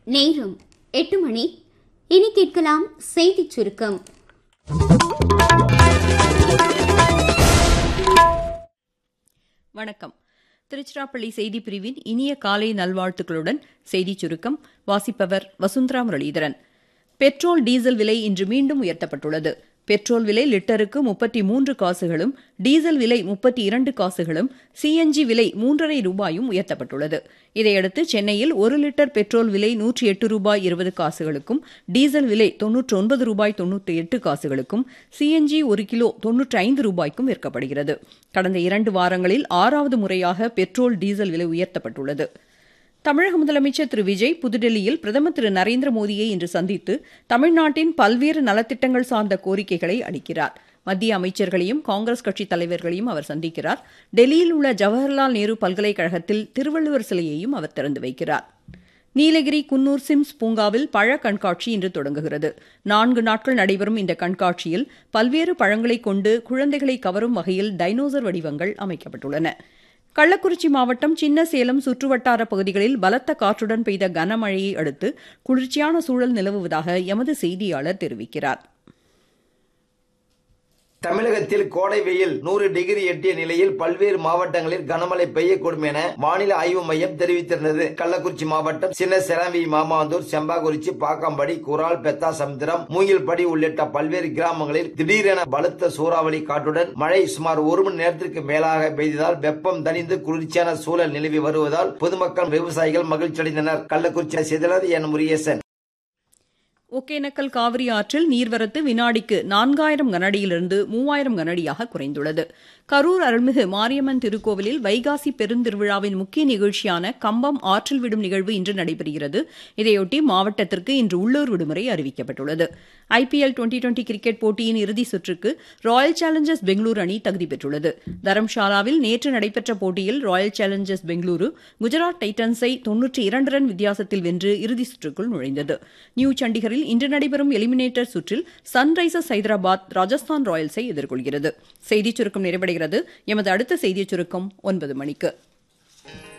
நேரம் எட்டு மணி இனி கேட்கலாம் செய்திச் சுருக்கம் வணக்கம் திருச்சிராப்பள்ளி செய்திப் பிரிவின் இனிய காலை நல்வாழ்த்துக்களுடன் செய்திச் சுருக்கம் வாசிப்பவர் வசுந்தரா முரளிதரன் பெட்ரோல் டீசல் விலை இன்று மீண்டும் உயர்த்தப்பட்டுள்ளது பெட்ரோல் விலை லிட்டருக்கு முப்பத்தி மூன்று காசுகளும் டீசல் விலை முப்பத்தி இரண்டு காசுகளும் சிஎன்ஜி விலை மூன்றரை ரூபாயும் உயர்த்தப்பட்டுள்ளது இதையடுத்து சென்னையில் ஒரு லிட்டர் பெட்ரோல் விலை நூற்றி எட்டு ரூபாய் இருபது காசுகளுக்கும் டீசல் விலை தொன்னூற்றி ஒன்பது ரூபாய் தொன்னூற்றி எட்டு காசுகளுக்கும் சிஎன்ஜி ஒரு கிலோ தொன்னூற்றி ஐந்து ரூபாய்க்கும் விற்கப்படுகிறது கடந்த இரண்டு வாரங்களில் ஆறாவது முறையாக பெட்ரோல் டீசல் விலை உயர்த்தப்பட்டுள்ளது தமிழக முதலமைச்சர் திரு விஜய் புதுடெல்லியில் பிரதமர் திரு நரேந்திர மோடியை இன்று சந்தித்து தமிழ்நாட்டின் பல்வேறு நலத்திட்டங்கள் சார்ந்த கோரிக்கைகளை அளிக்கிறார் மத்திய அமைச்சர்களையும் காங்கிரஸ் கட்சித் தலைவர்களையும் அவர் சந்திக்கிறார் டெல்லியில் உள்ள ஜவஹர்லால் நேரு பல்கலைக்கழகத்தில் திருவள்ளுவர் சிலையையும் அவர் திறந்து வைக்கிறார் நீலகிரி குன்னூர் சிம்ஸ் பூங்காவில் பழ கண்காட்சி இன்று தொடங்குகிறது நான்கு நாட்கள் நடைபெறும் இந்த கண்காட்சியில் பல்வேறு பழங்களைக் கொண்டு குழந்தைகளை கவரும் வகையில் டைனோசர் வடிவங்கள் அமைக்கப்பட்டுள்ளன கள்ளக்குறிச்சி மாவட்டம் சின்ன சேலம் சுற்றுவட்டார பகுதிகளில் பலத்த காற்றுடன் பெய்த கனமழையை அடுத்து குளிர்ச்சியான சூழல் நிலவுவதாக எமது செய்தியாளர் தெரிவிக்கிறார் தமிழகத்தில் கோடை வெயில் நூறு டிகிரி எட்டிய நிலையில் பல்வேறு மாவட்டங்களில் கனமழை பெய்யக்கூடும் என வானிலை ஆய்வு மையம் தெரிவித்திருந்தது கள்ளக்குறிச்சி மாவட்டம் சின்ன செரவி மாமாந்தூர் செம்பாக்குறிச்சி பாக்கம்படி குரால் பெத்தா சமுத்திரம் மூங்கில்படி உள்ளிட்ட பல்வேறு கிராமங்களில் திடீரென பலத்த சூறாவளி காற்றுடன் மழை சுமார் ஒரு மணி நேரத்திற்கு மேலாக பெய்ததால் வெப்பம் தணிந்து குளிர்ச்சியான சூழல் நிலவி வருவதால் பொதுமக்கள் விவசாயிகள் மகிழ்ச்சியடைந்தனர் கள்ளக்குறிச்சி செய்தலர் என் முருகேசன் ஒகேனக்கல் காவிரி ஆற்றில் நீர்வரத்து வினாடிக்கு நான்காயிரம் கனஅடியிலிருந்து மூவாயிரம் கனஅடியாக குறைந்துள்ளது கரூர் அருள்மிகு மாரியம்மன் திருக்கோவிலில் வைகாசி பெருந்திருவிழாவின் முக்கிய நிகழ்ச்சியான கம்பம் ஆற்றில் விடும் நிகழ்வு இன்று நடைபெறுகிறது இதையொட்டி மாவட்டத்திற்கு இன்று உள்ளூர் விடுமுறை அறிவிக்கப்பட்டுள்ளது ஐபிஎல் டுவெண்டி டுவெண்டி கிரிக்கெட் போட்டியின் இறுதிச் சுற்றுக்கு ராயல் சேலஞ்சர்ஸ் பெங்களூரு அணி தகுதி பெற்றுள்ளது தரம்ஷாலாவில் நேற்று நடைபெற்ற போட்டியில் ராயல் சேலஞ்சர்ஸ் பெங்களூரு குஜராத் டைட்டன்ஸை தொன்னூற்றி இரண்டு ரன் வித்தியாசத்தில் வென்று இறுதிச் சுற்றுக்குள் நுழைந்தது நியூ சண்டிகரில் இன்று நடைபெறும் எலிமினேட்டர் சுற்றில் சன்ரைசர்ஸ் ஹைதராபாத் ராஜஸ்தான் ராயல்ஸை எதிர்கொள்கிறது செய்திச் சுருக்கம் நிறைவடைகிறது எமது அடுத்த செய்திச் சுருக்கம் ஒன்பது மணிக்கு